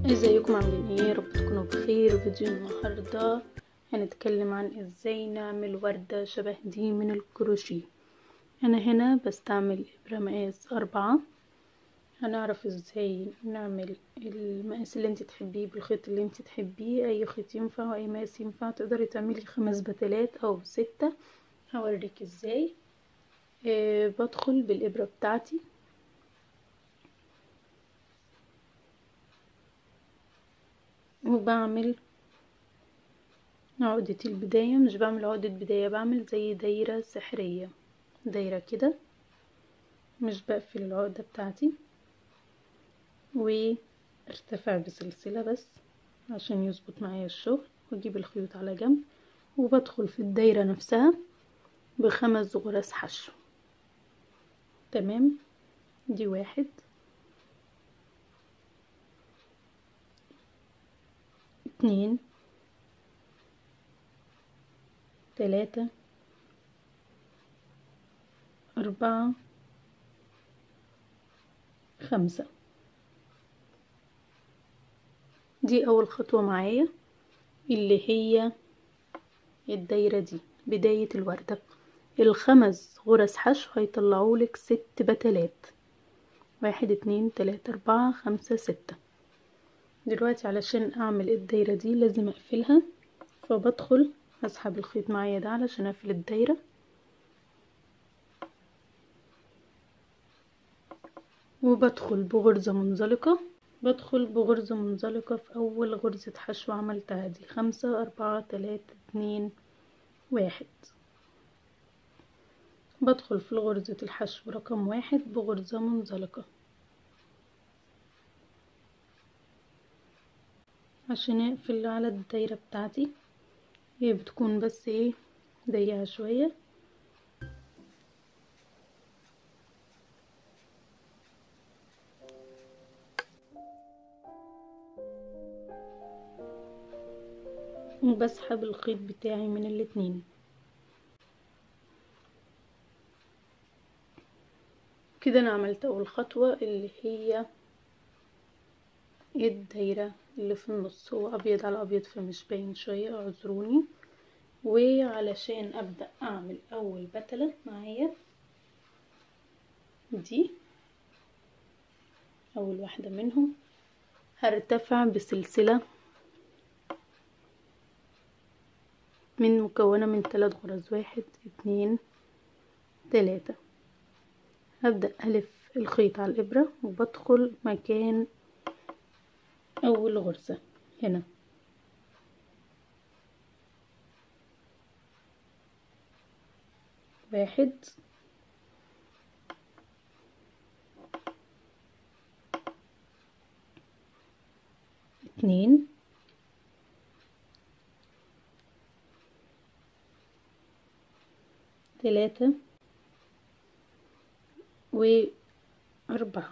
ازيكم عاملين ايه رب تكونوا بخير فيديو النهارده هنتكلم عن ازاي نعمل وردة شبه دي من الكروشيه انا هنا بستعمل ابرة مقاس اربعة هنعرف ازاي نعمل المقاس اللي انت تحبيه بالخيط اللي انت تحبيه اي خيط ينفع واي مقاس ينفع تقدري تعملي خمس بتلات او ستة هوريك ازاي أه بدخل بالابرة بتاعتي وبعمل عقدة البداية مش بعمل عقدة بداية بعمل زي دايرة سحرية دايرة كده مش بقفل العقدة بتاعتي وارتفع بسلسلة بس عشان يظبط معايا الشغل واجيب الخيوط على جنب وبدخل في الدايرة نفسها بخمس غرز حشو تمام دي واحد اتنين تلاتة أربعة خمسة دي أول خطوة معايا اللي هي الدايرة دي بداية الوردة الخمس غرز حشو هيطلعولك ست بتلات واحد اتنين تلاتة أربعة خمسة ستة دلوقتي علشان اعمل الدايرة دي لازم اقفلها فبدخل اسحب الخيط معايا ده علشان اقفل الدايرة وبدخل بغرزة منزلقة بدخل بغرزة منزلقة في اول غرزة حشو عملتها دي خمسة اربعة تلاتة اتنين واحد بدخل في غرزة الحشو رقم واحد بغرزة منزلقة عشان اقفل على الدايرة بتاعتي هي بتكون بس ايه ضيقة شوية وبسحب الخيط بتاعي من الاتنين كده انا عملت اول خطوة اللي هي الدايرة اللي في النص هو ابيض على ابيض فمش باين شوية اعذروني وعلشان ابدأ اعمل اول بتلة معايا دي اول واحدة منهم هرتفع بسلسلة من مكونة من ثلاث غرز واحد اتنين تلاتة هبدأ ألف الخيط على الإبرة وبدخل مكان أول غرزة هنا واحد اتنين تلاتة وأربعة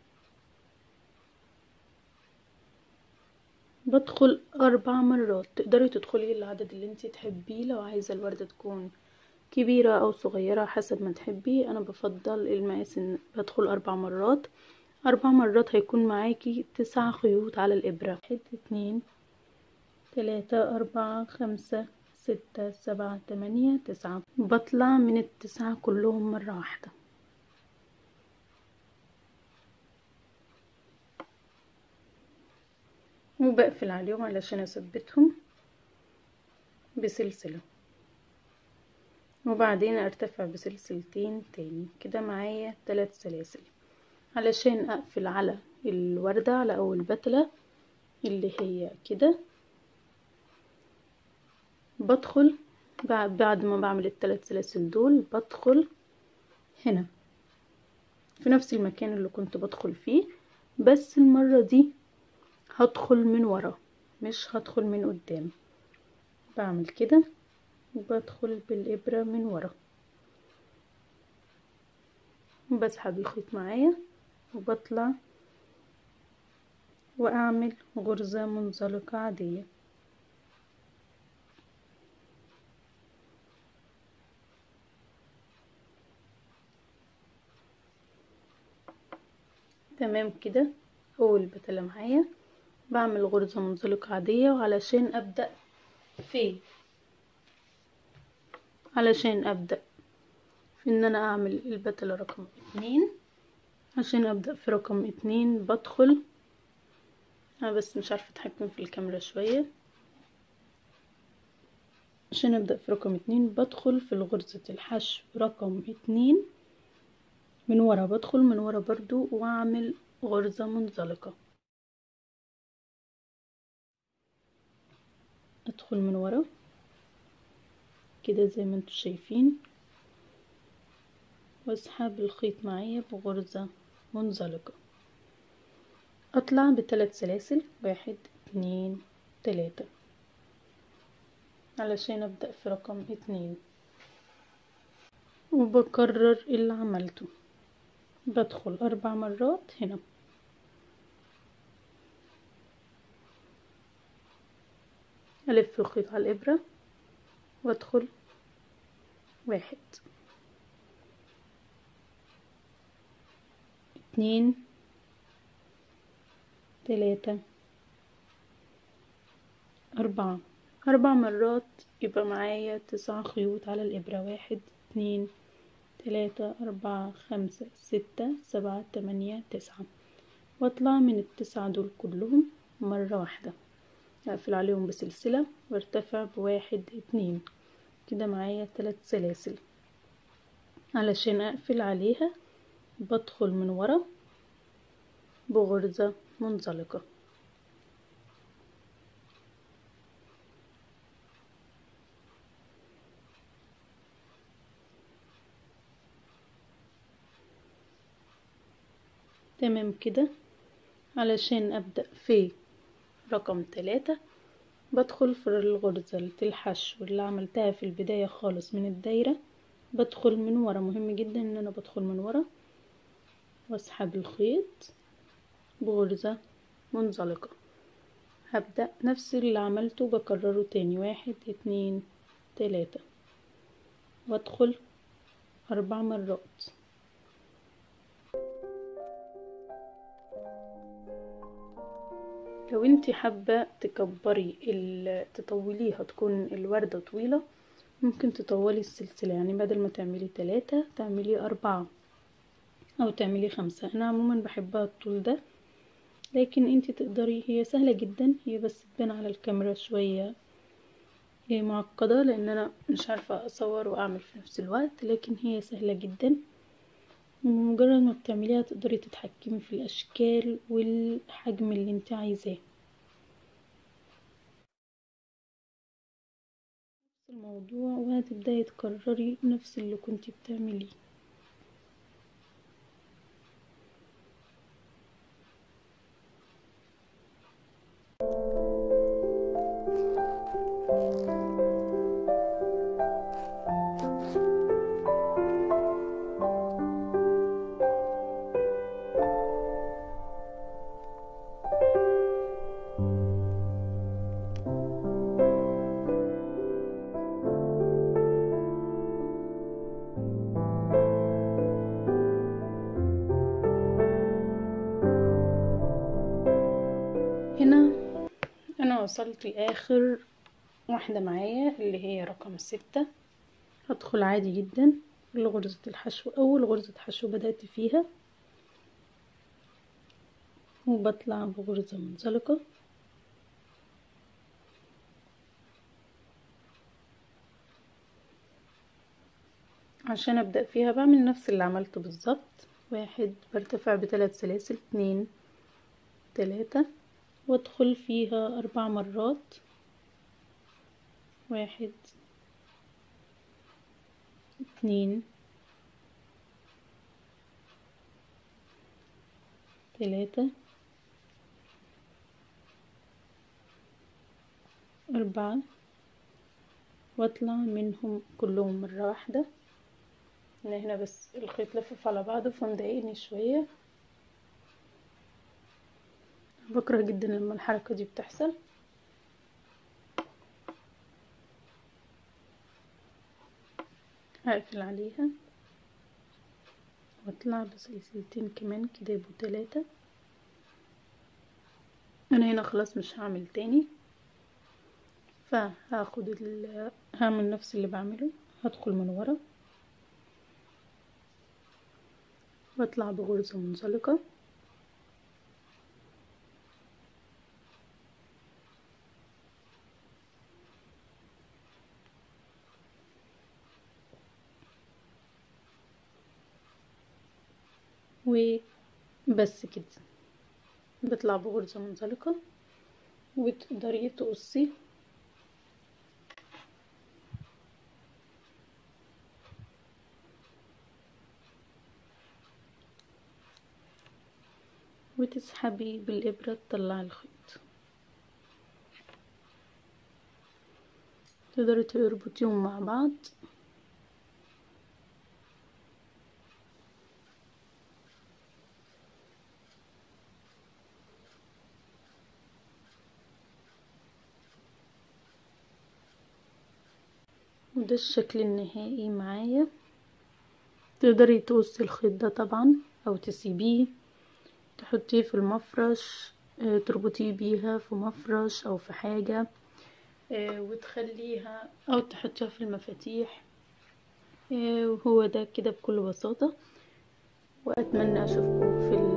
بدخل أربع مرات تقدري تدخلي العدد اللي انتي تحبيه لو عايزة الوردة تكون كبيرة أو صغيرة حسب ما تحبي أنا بفضل المقاس إن بدخل أربع مرات أربع مرات هيكون معاكي تسع خيوط على الإبرة واحد اتنين تلاتة أربعة خمسة ستة سبعة تمانية تسعة بطلع من التسعة كلهم مرة واحدة وبقفل عليهم علشان اثبتهم بسلسلة وبعدين ارتفع بسلسلتين تاني كده معايا تلات سلاسل علشان اقفل على الوردة على اول بتلة اللي هي كده بدخل بعد ما بعمل التلات سلاسل دول بدخل هنا في نفس المكان اللي كنت بدخل فيه بس المرة دي هدخل من ورا مش هدخل من قدام بعمل كده وبدخل بالإبرة من ورا بسحب الخيط معايا وبطلع وأعمل غرزة منزلقة عادية تمام كده اول بتلة معايا بعمل غرزة منزلقة عادية وعلشان ابدأ في علشان ابدأ في ان انا اعمل البتلة رقم اتنين عشان ابدأ في رقم اتنين بدخل انا بس مش عارفة اتحكم في الكاميرا شوية عشان ابدأ في رقم اتنين بدخل في غرزة الحشو رقم اتنين من ورا بدخل من ورا برضو واعمل غرزة منزلقة ادخل من ورا كده زي ما انتوا شايفين واسحب الخيط معايا بغرزة منزلقة اطلع بثلاث سلاسل واحد اتنين تلاتة علشان ابدأ في رقم اتنين وبكرر اللي عملته بدخل اربع مرات هنا الف الخيط على الابرة وادخل واحد اتنين تلاتة أربعة أربع مرات يبقى معايا تسع خيوط على الإبرة واحد اتنين تلاتة أربعة خمسة ستة سبعة تمانية تسعة واطلع من التسعة دول كلهم مرة واحدة اقفل عليهم بسلسلة وارتفع بواحد اتنين كده معايا تلات سلاسل علشان اقفل عليها بدخل من ورا بغرزة منزلقة تمام كده علشان ابدأ في رقم تلاتة بدخل في الغرزة الحشو اللي عملتها في البداية خالص من الدايرة بدخل من ورا مهم جدا ان انا بدخل من ورا واسحب الخيط بغرزة منزلقة هبدأ نفس اللي عملته بكرره تاني واحد اتنين تلاتة وادخل اربع مرات لو انتي حابة تكبري تطوليها تكون الوردة طويلة ممكن تطولي السلسلة يعني بدل ما تعملي تلاتة تعملي أربعة أو تعملي خمسة أنا عموما بحبها الطول ده لكن انتي تقدري هي سهلة جدا هي بس تبان على الكاميرا شوية هي معقدة لأن أنا مش عارفة أصور وأعمل في نفس الوقت لكن هي سهلة جدا بمجرد ما بتعمليها تقدري تتحكمي في الأشكال والحجم اللي انت عايزاه نفس الموضوع وهتبدأي تكرري نفس اللي كنتي بتعمليه هنا انا وصلت لاخر واحدة معايا اللي هي رقم ستة هدخل عادي جدا لغرزة الحشو اول غرزة حشو بدأت فيها وبطلع بغرزة منزلقة عشان ابدأ فيها بعمل نفس اللي عملته بالظبط واحد برتفع بثلاث سلاسل اتنين تلاتة وادخل فيها اربع مرات واحد اتنين تلاتة أربعة واطلع منهم كلهم مرة واحدة أنا هنا بس الخيط لفف على بعضه فمضايقني شوية بكره جدا لما الحركة دي بتحصل هقفل عليها واطلع بسلسلتين كمان كده يبقوا تلاتة انا هنا خلاص مش هعمل تاني فهاخد ال هعمل نفس اللي بعمله هدخل من ورا واطلع بغرزة منزلقة وبس كده بطلع بغرزة منزلقة وتقدري تقصي وتسحبي بالإبرة تطلعي الخيط تقدري تربطيهم مع بعض وده الشكل النهائي معايا تقدري تقصي الخيط ده طبعا او تسيبيه تحطيه في المفرش تربطيه بيها في مفرش او في حاجة وتخليها او تحطيها في المفاتيح وهو ده كده بكل بساطة واتمنى اشوفكم في